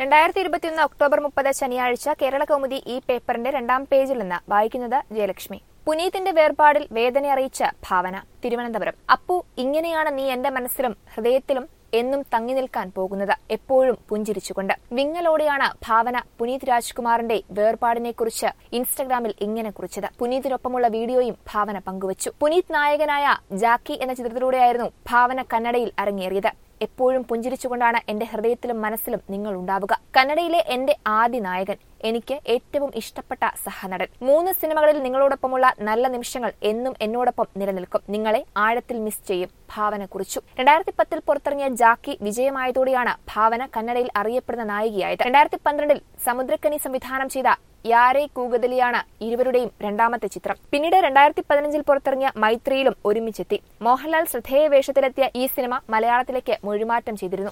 രണ്ടായിരത്തി ഇരുപത്തിയൊന്ന് ഒക്ടോബർ മുപ്പത് ശനിയാഴ്ച കേരള കൗമുദി ഈ പേപ്പറിന്റെ രണ്ടാം പേജിൽ നിന്ന് വായിക്കുന്നത് ജയലക്ഷ്മി പുനീതിന്റെ വേർപാടിൽ വേദന അറിയിച്ച ഭാവന തിരുവനന്തപുരം അപ്പു ഇങ്ങനെയാണ് നീ എന്റെ മനസ്സിലും ഹൃദയത്തിലും എന്നും തങ്ങി നിൽക്കാൻ പോകുന്നത് എപ്പോഴും പുഞ്ചിരിച്ചുകൊണ്ട് വിങ്ങലോടെയാണ് ഭാവന പുനീത് രാജ്കുമാറിന്റെ വേർപാടിനെക്കുറിച്ച് ഇൻസ്റ്റഗ്രാമിൽ ഇങ്ങനെ കുറിച്ചത് പുനീതിനൊപ്പമുള്ള വീഡിയോയും ഭാവന പങ്കുവച്ചു പുനീത് നായകനായ ജാക്കി എന്ന ചിത്രത്തിലൂടെയായിരുന്നു ഭാവന കന്നഡയിൽ അരങ്ങേറിയത് എപ്പോഴും പുഞ്ചിരിച്ചുകൊണ്ടാണ് എന്റെ ഹൃദയത്തിലും മനസ്സിലും നിങ്ങൾ ഉണ്ടാവുക കന്നഡയിലെ എന്റെ ആദ്യ നായകൻ എനിക്ക് ഏറ്റവും ഇഷ്ടപ്പെട്ട സഹനടൻ മൂന്ന് സിനിമകളിൽ നിങ്ങളോടൊപ്പമുള്ള നല്ല നിമിഷങ്ങൾ എന്നും എന്നോടൊപ്പം നിലനിൽക്കും നിങ്ങളെ ആഴത്തിൽ മിസ് ചെയ്യും ഭാവന കുറിച്ചു രണ്ടായിരത്തി പത്തിൽ പുറത്തിറങ്ങിയ ജാക്കി വിജയമായതോടെയാണ് ഭാവന കന്നഡയിൽ അറിയപ്പെടുന്ന നായികയായത് രണ്ടായിരത്തി പന്ത്രണ്ടിൽ സമുദ്രക്കനി സംവിധാനം ചെയ്ത യാരെ കൂഗദലിയാണ് ഇരുവരുടെയും രണ്ടാമത്തെ ചിത്രം പിന്നീട് രണ്ടായിരത്തി പതിനഞ്ചിൽ പുറത്തിറങ്ങിയ മൈത്രിയിലും ഒരുമിച്ചെത്തി മോഹൻലാൽ ശ്രദ്ധേയ വേഷത്തിലെത്തിയ ഈ സിനിമ മലയാളത്തിലേക്ക് മൊഴിമാറ്റം ചെയ്തിരുന്നു